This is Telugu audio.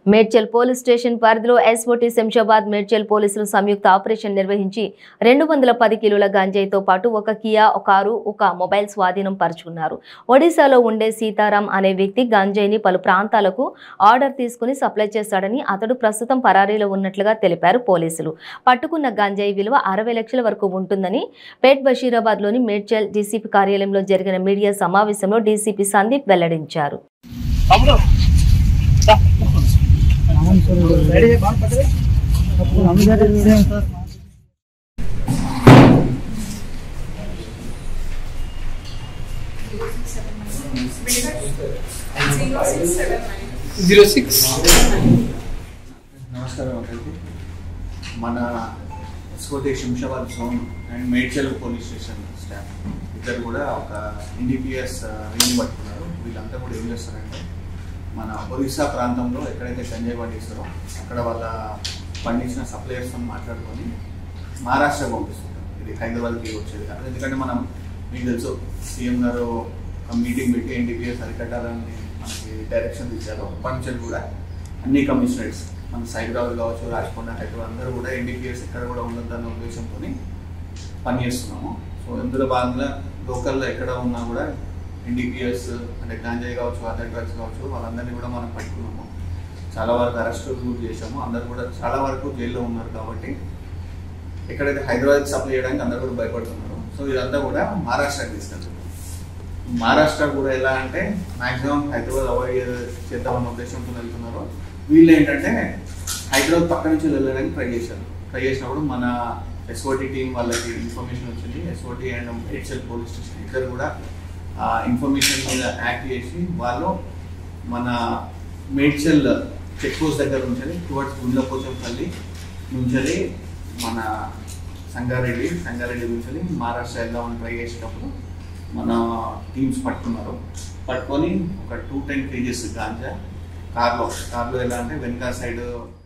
మేడ్చల్ పోలీస్ స్టేషన్ పరిధిలో ఎస్ఓటీ శంషాబాద్ మేడ్చల్ పోలీసులు సంయుక్త ఆపరేషన్ నిర్వహించి రెండు వందల పది కిలోల గంజాయితో పాటు ఒక కియా ఒక కారు ఒక మొబైల్ స్వాధీనం పరుచుకున్నారు ఒడిశాలో ఉండే సీతారాం అనే వ్యక్తి గంజాయిని పలు ప్రాంతాలకు ఆర్డర్ తీసుకుని సప్లై చేస్తాడని అతడు ప్రస్తుతం పరారీలో ఉన్నట్లుగా తెలిపారు పోలీసులు పట్టుకున్న గంజాయి విలువ అరవై లక్షల వరకు ఉంటుందని పేట్ బషీరాబాద్లోని మేడ్చల్ డీసీపీ కార్యాలయంలో జరిగిన మీడియా సమావేశంలో డీసీపీ సందీప్ వెల్లడించారు జీరో సిక్స్ నమస్కారం అందరికీ మన SOT Shamshabad zone and Medchal police station staff ఇద్దరు కూడా ఒక ఎన్డీపీఎస్ రింగ్ పట్టుకున్నారు వీళ్ళంతా కూడా ఏం చేస్తారంటే మన ఒరిస్సా ప్రాంతంలో ఎక్కడైతే గంజాయి పండిస్తారో అక్కడ వాళ్ళ పండించిన సప్లయర్స్తో మాట్లాడుకొని మహారాష్ట్ర పంపిస్తుంటారు ఇది హైదరాబాద్కి వచ్చేది కాదు ఎందుకంటే మనం మీకు తెలుసు సీఎం గారు ఒక మీటింగ్ పెట్టి ఎన్డీపీఎస్ అరికట్టాలని మనకి డైరెక్షన్ ఇచ్చారు అప్పటి నుంచి కూడా అన్ని కమిషనరేట్స్ మన సైబరాబాద్ కావచ్చు రాజకొండ హైదరాబాద్ అందరూ కూడా ఎన్డీపీఎస్ ఎక్కడ కూడా ఉండదన్న ఉద్దేశంతో పనిచేస్తున్నాము సో ఇందులో భాగంగా లోకల్లో ఎక్కడ ఉన్నా కూడా ఎన్డీపీఎస్ అంటే గాంజాయి కావచ్చు అదర్ డ్రగ్స్ కావచ్చు వాళ్ళందరినీ కూడా మనం పట్టుకున్నాము చాలా వరకు అరెస్టులు చేశాము అందరు కూడా చాలా వరకు జైల్లో ఉన్నారు కాబట్టి ఎక్కడైతే హైదరాబాద్ సప్లై చేయడానికి అందరు కూడా భయపడుతున్నారు సో ఇదంతా కూడా మహారాష్ట్రకి తీసుకెళ్తున్నారు మహారాష్ట్ర కూడా ఎలా అంటే మాక్సిమం హైదరాబాద్ అవాయిడ్ చేద్దామన్న ఉద్దేశంతో వెళ్తున్నారు వీళ్ళు ఏంటంటే హైదరాబాద్ పక్క నుంచి వెళ్ళడానికి ట్రై చేశారు ట్రై చేసినప్పుడు మన ఎస్ఓటి టీం వాళ్ళకి ఇన్ఫర్మేషన్ వచ్చింది SOT and HL police station ఇద్దరు కూడా ఆ ఇన్ఫర్మేషన్ మీద యాక్ట్ చేసి వాళ్ళు మన మేడ్చల్ చెక్ పోస్ట్ దగ్గర నుంచి టువర్డ్స్ గుండ్లపోచంపల్లి నుంచి మన సంగారెడ్డి సంగారెడ్డి నుంచి మహారాష్ట్ర వెళ్దామని ట్రై చేసేటప్పుడు మన టీమ్స్ పట్టుకున్నారు పట్టుకొని ఒక టూ టెన్ కేజీస్ గాంజా కార్లో కార్లో ఎలా అంటే వెనక సైడ్